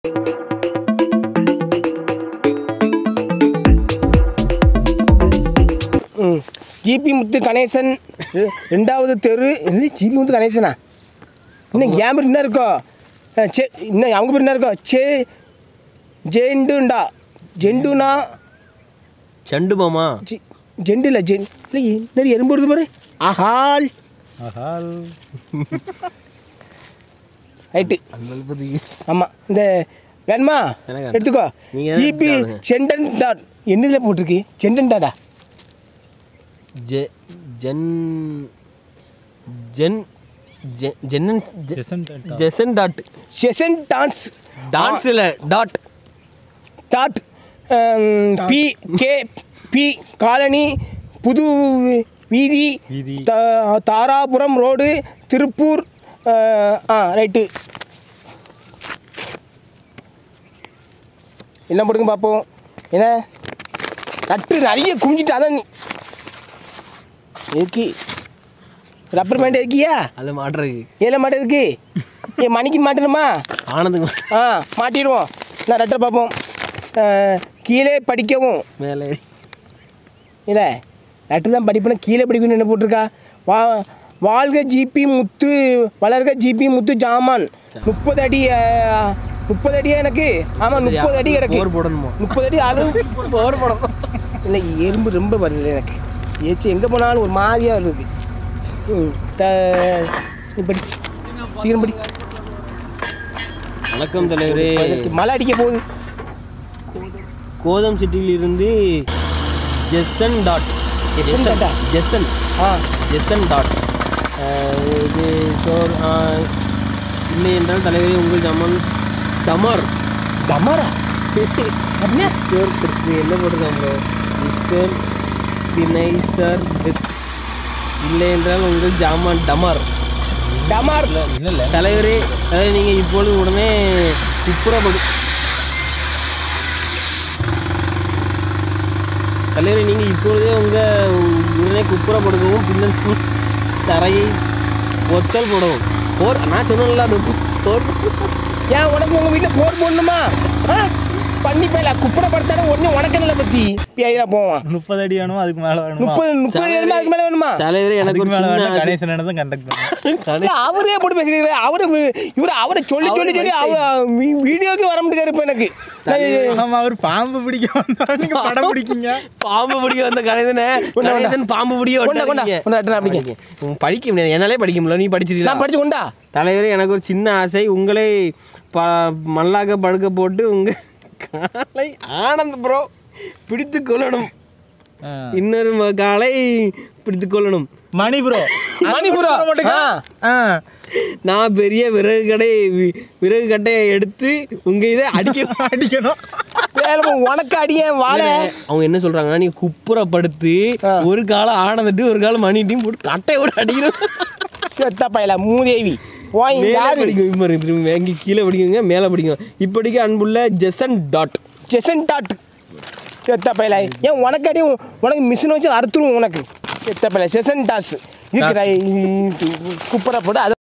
ம் ஜிபி முத்து கணேசன் ரெ- ரெண்டாவது தெரு என்னது ஜிபி முத்து கணேசனா இன்னும் என் பேர் என்ன இருக்கோ அஹ், சே இன்னும் அவங்க பேர் என்ன இருக்கோ சே ஜெண்டுண்டா ஜெண்டுனா சண்டு மாமா ஜி ஜெண்டு இல்லை ஜென் இல்லை என்ன எறும்பு வருது பாரு ஆஹால் ஆஹால் ரைட்டு ஆமாம் இந்த வேணுமா எனக்கு எடுத்துக்கோ நீங்க ஜிபி எடுத்துக்கோங்க. சென்டன் டாட் என்னதில் போட்டிருக்கு சென்டன் டாடா ஜெ ஜென் ஜென் ஜெ- ஜென்னன் ஜெ- ஜெசன் டாட்டா. ஜெசன் டாட் செஷன் டான்ஸ் டான்ஸ் இல்லை டாட் டாட் பி கே பி காலனி புது வீதி வீதி. தா- தாராபுரம் ரோடு திருப்பூர் அஹ், ஆ ரைட்டு என்ன போடுங்க பார்ப்போம் என்ன நட்டு நிறைய குமிஞ்சிட்டு அதான் நீ- எதுக்கு ரப்பர் பேண்ட் எதுக்கியா அதில் மாட்டுறதுக்கு ஏழை மாட்டேதுக்கு ஏன் மணிக்கு மாட்டணுமா ஆனந்துக்கு ஆ மாட்டிடுவோம் நான் ரெட்டை பார்ப்போம் அஹ், கீழே படிக்கவும் மேலே இல்லை லெட்டர் தான் படிப்புனா கீழே படிக்கணும்னு என்ன போட்டிருக்கா வா வாழ்க ஜிபி முத்து வளர்க ஜிபி முத்து ஜாமான் முப்பது அடி அஹ், முப்பது அடியா எனக்கு ஆமாம் முப்பது அடி கிடக்கு போர் போடணுமா முப்பது அடி அளவு போர் போடணும் இல்லை எறும்பு ரொம்ப வருது எனக்கு ஏச்சு எங்கே போனாலும் ஒரு மாதிரியாக வருது ம் த நீ படி சீக்கிரம் படி வணக்கம் தலைவரே எனக்கு மழை அடிக்க போகுது கோதம் சிட்டியிலிருந்து ஜெசன் டாட் ஜெசன் டாட்டா? ஜெசன் ஆ ஜெசன் டாட் அஹ், இது ஷோர் அஹ், இல்லை என்றால் தலைவரே உங்கள் ஜமன் டமர் டமாரா அப்படியா மிஸ்டர் கிறிஸ்து என்ன போட்டுருக்காங்க மிஸ்டர் தினைஸ்டர் பெஸ்ட் இல்லை என்றால் உங்கள் ஜாமான் டமர் டமார் இல்லை இல்லை தலைவரே அதாவது நீங்கள் இப்பொழுது உடனே குப்புறப்படு தலைவரே நீங்கள் இப்பொழுதே உங்கள் உடனே குப்புறப்படுக்கவும் பின்னர் தரையை ஒத்தல் போடவும் போர் நான் சொன்னேன்ல அது போர் ஏன் உனக்கு உங்கள் வீட்டில் போர் போடணுமா ஆ பண்ணி போயில குப்பரை படுத்தானே உடனே உனக்கு என்ன பற்றி பேயா போவான் முப்பது அடி வேணுமா அதுக்கு மேலே வேணுமா முப்பது முப்பது வேணுமா அதுக்கு மேலே வேணுமா தலைவரே எனக்கு அதுக்கு ஒரு மேலே சின்ன வேணும் ஆசை. கணேசன் தான் கண்டக்ட் பண்ணுறேன் தலை- ஏய், அவரே போட்டு பேசுறீங்களே அவரு இவரு அவரை சொல்லி சொல்லி சொல்லி அவர் வீடியோக்கு வர முடியாது இப்போ எனக்கு நான் ஆமாம் அவர் பாம்பு பிடிக்க வந்தா நீங்க படம் பிடிக்கீங்க பாம்பு பிடிக்க வந்த கணேசனே கணேசன் பாம்பு பிடிக்க கொண்டா, கொண்டா, வந்தாங்க. கொண்டா, அட்டை அப்படிங்க. உம், படிக்க முடியாது என்னாலே படிக்க முடியல நீ படிச்சிருக்கீங்களா நான் படிச்சு கொண்டா தலைவரே எனக்கு ஒரு சின்ன ஆசை உங்களை ப மல்லாக்க படுக்க போட்டு உங்க காலை ஆனந்த் ப்ரோ பிடித்து கொள்ளணும் ஆ. இன்னொரு ம- காலை பிடித்து கொள்ளணும் மணி ப்ரோ மணிபுரம் ஆ ஆ நான் பெரிய விறகு கடை வி- விறகு கட்டையை எடுத்து உங்க இதை அடிக்க அடிக்கணும் வேலை உனக்கு அடியேன் வாழை அவங்க என்ன சொல்றாங்கன்னா நீங்க குப்புறப்படுத்து ஒரு காலம் ஆனந்துட்டு ஒரு காலம் மணிட்டையும் போட்டு கட்டையோட அடிக்கணும் செத்த பையல மூதேவி போய் மேலே யாரு படிக்கும் பாருங்க திரும்ப இங்கே கீழே படிக்குங்க மேலே படிக்கும் இப்படிக்கு அன்புள்ள ஜெசன் டாட் ஜெசன் டாட் செத்த பையல ஏன் உனக்கு அடி உனக்கு மிஷின் வச்சு அறுத்துருவோம் உனக்கு செத்த பையல செசன் டாஸ் இதுக்கு குப்பரை போட்டு அதை